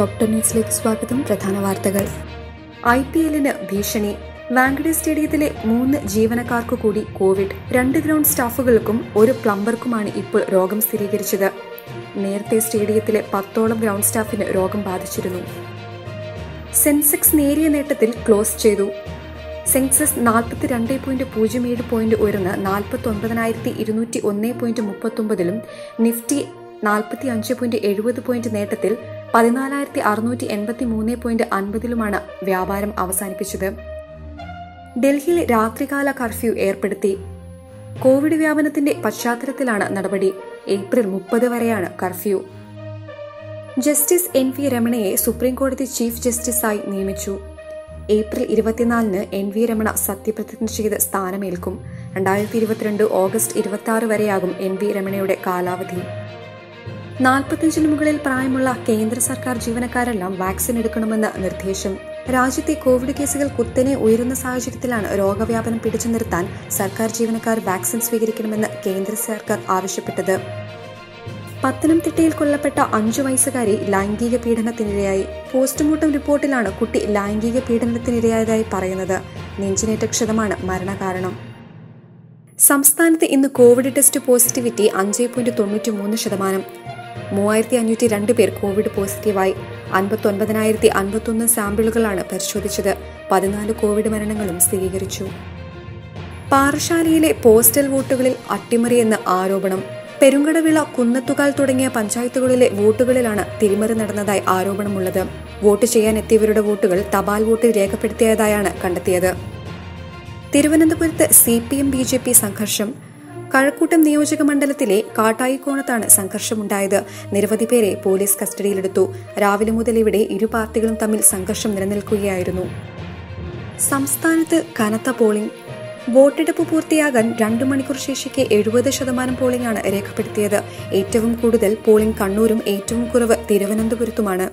doctor ന്യൂസിലേക്ക് സ്വാഗതം പ്രധാന വാർത്തകൾ ഐ പി എല്ലിന് ഭീഷണി വാങ്കഡെ സ്റ്റേഡിയത്തിലെ മൂന്ന് ജീവനക്കാർക്ക് കൂടി കോവിഡ് രണ്ട് ഗ്രൗണ്ട് സ്റ്റാഫുകൾക്കും ഒരു പ്ലംബർക്കുമാണ് ഇപ്പോൾ രോഗം സ്ഥിരീകരിച്ചത് നേരത്തെ സ്റ്റേഡിയത്തിലെ പത്തോളം ഗ്രൗണ്ട് സ്റ്റാഫിന് രോഗം ബാധിച്ചിരുന്നു സെൻസെക്സ് നേരിയ നേട്ടത്തിൽ ക്ലോസ് ചെയ്തു സെൻസസ് നാൽപ്പത്തിരണ്ട് പോയിന്റ് പൂജ്യം ഏഴ് പോയിന്റ് ഉയർന്ന് നാൽപ്പത്തി ഒൻപതിനായിരത്തി ഇരുന്നൂറ്റി ഒന്ന് പോയിന്റ് മുപ്പത്തൊമ്പതിലും നിഫ്റ്റി നാൽപ്പത്തി അഞ്ച് പോയിന്റ് എഴുപത് പോയിന്റ് നേട്ടത്തിൽ പതിനാലായിരത്തി അറുന്നൂറ്റി എൺപത്തി മൂന്ന് പോയിന്റ് അൻപതിലുമാണ് വ്യാപാരം അവസാനിപ്പിച്ചത് ഡൽഹിയിൽ രാത്രികാല കർഫ്യൂ ഏർപ്പെടുത്തി കോവിഡ് വ്യാപനത്തിന്റെ പശ്ചാത്തലത്തിലാണ് നടപടി ഏപ്രിൽ മുപ്പത് വരെയാണ് കർഫ്യൂ ജസ്റ്റിസ് എൻ വി രമണയെ സുപ്രീംകോടതി ചീഫ് ജസ്റ്റിസായി നിയമിച്ചു ഏപ്രിൽ ഇരുപത്തിനാലിന് എൻ വി രമണ സത്യപ്രതിജ്ഞ ചെയ്ത് സ്ഥാനമേൽക്കും രണ്ടായിരത്തി ഇരുപത്തിരണ്ട് ഓഗസ്റ്റ് ഇരുപത്തി ആറ് വരെയാകും എൻ വി രമണയുടെ കാലാവധി നാൽപ്പത്തിയഞ്ചിന് മുകളിൽ പ്രായമുള്ള കേന്ദ്ര സർക്കാർ ജീവനക്കാരെല്ലാം വാക്സിൻ എടുക്കണമെന്ന് നിർദ്ദേശം രാജ്യത്തെ കോവിഡ് കേസുകൾ കുത്തനെ ഉയരുന്ന സാഹചര്യത്തിലാണ് രോഗവ്യാപനം പിടിച്ചു നിർത്താൻ സർക്കാർ ജീവനക്കാർ വാക്സിൻ സ്വീകരിക്കണമെന്ന് കേന്ദ്ര സർക്കാർ ആവശ്യപ്പെട്ടത് പത്തനംതിട്ടയിൽ കൊല്ലപ്പെട്ട അഞ്ചു വയസ്സുകാരി ലൈംഗിക പീഡനത്തിനിരയായി പോസ്റ്റ്മോർട്ടം റിപ്പോർട്ടിലാണ് കുട്ടി ലൈംഗിക പീഡനത്തിനിരയായതായി പറയുന്നത് നെഞ്ചിനേറ്റ ക്ഷതമാണ് മരണകാരണം സംസ്ഥാനത്ത് ഇന്ന് കോവിഡ് ടെസ്റ്റ് പോസിറ്റിവിറ്റി അഞ്ച് പോയിന്റ് തൊണ്ണൂറ്റി മൂന്ന് ശതമാനം മൂവായിരത്തി അഞ്ഞൂറ്റി രണ്ട് പേർ കോവിഡ് പോസിറ്റീവായി അൻപത്തൊൻപതിനായിരത്തി അൻപത്തൊന്ന് സാമ്പിളുകളാണ് പരിശോധിച്ചത് പതിനാല് കോവിഡ് മരണങ്ങളും സ്ഥിരീകരിച്ചു പാറശാലയിലെ പോസ്റ്റൽ വോട്ടുകളിൽ അട്ടിമറിയെന്ന് ആരോപണം പെരുങ്കടവിള കുന്നത്തുകാൽ തുടങ്ങിയ പഞ്ചായത്തുകളിലെ വോട്ടുകളിലാണ് തിരിമറി നടന്നതായി ആരോപണമുള്ളത് വോട്ട് ചെയ്യാൻ എത്തിയവരുടെ വോട്ടുകൾ തപാൽ വോട്ടിൽ രേഖപ്പെടുത്തിയതായാണ് കണ്ടെത്തിയത് തിരുവനന്തപുരത്ത് C P M B J P സംഘർഷം കഴക്കൂട്ടം നിയോജക മണ്ഡലത്തിലെ കാട്ടായിക്കോണത്താണ് സംഘർഷമുണ്ടായത് നിരവധി പേരെ പോലീസ് കസ്റ്റഡിയിലെടുത്തു രാവിലെ മുതൽ ഇവിടെ ഇരു പാർട്ടികളും തമ്മിൽ സംഘർഷം നിലനിൽക്കുകയായിരുന്നു സംസ്ഥാനത്ത് കനത്ത പോളിംഗ് വോട്ടെടുപ്പ് പൂർത്തിയാകാൻ രണ്ടു മണിക്കൂർ ശേഷിക്ക് എഴുപത് ശതമാനം പോളിംഗാണ് രേഖപ്പെടുത്തിയത് ഏറ്റവും കൂടുതൽ പോളിംഗ് കണ്ണൂരും ഏറ്റവും കുറവ് തിരുവനന്തപുരത്തുമാണ്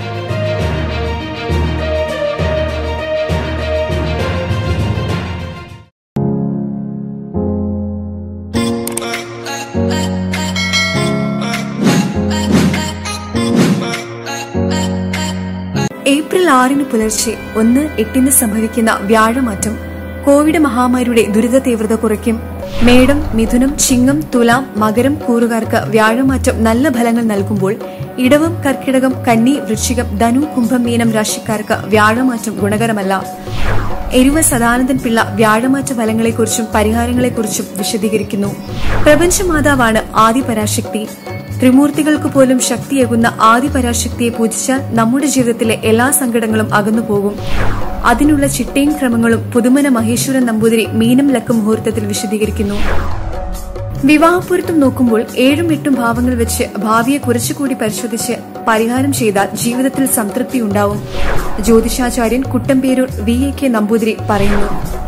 ഏപ്രിൽ ആറിന് പുലർച്ചെ ഒന്ന് എട്ടിന് സംഭവിക്കുന്ന വ്യാഴമാറ്റം കോവിഡ് മഹാമാരിയുടെ ദുരിത തീവ്രത കുറയ്ക്കും മേടം മിഥുനം ചിങ്ങം തുലാം മകരം കൂറുകാർക്ക് വ്യാഴമാറ്റം നല്ല ഫലങ്ങൾ നൽകുമ്പോൾ ഇടവം കർക്കിടകം കന്നി വൃശ്ചികം ധനു കുംഭം മീനം രാശിക്കാർക്ക് വ്യാഴമാറ്റം ഗുണകരമല്ല എരുവ സദാനന്ദൻ പിള്ള വ്യാഴമാറ്റ ഫലങ്ങളെക്കുറിച്ചും പരിഹാരങ്ങളെക്കുറിച്ചും വിശദീകരിക്കുന്നു പ്രപഞ്ചമാതാവാണ് ആദിപരാശക്തി ത്രിമൂർത്തികൾക്ക് പോലും ശക്തിയേകുന്ന ആദിപരാശക്തിയെ പൂജിച്ചാൽ നമ്മുടെ ജീവിതത്തിലെ എല്ലാ സങ്കടങ്ങളും അകന്നുപോകും അതിനുള്ള ചിട്ടയും ക്രമങ്ങളും പുതുമന മഹേശ്വരൻ നമ്പൂതിരി മീനം ലക്കം മുഹൂർത്തത്തിൽ വിശദീകരിക്കുന്നു വിവാഹപ്പൊരുത്തം നോക്കുമ്പോൾ ഏഴും എട്ടും ഭാവങ്ങൾ വെച്ച് ഭാവിയെ കുറച്ചുകൂടി പരിശോധിച്ച് പരിഹാരം ചെയ്താൽ ജീവിതത്തിൽ സംതൃപ്തി ഉണ്ടാവും ജ്യോതിഷാചാര്യൻ Kuttamperoor V A K Namboothiri പറയുന്നു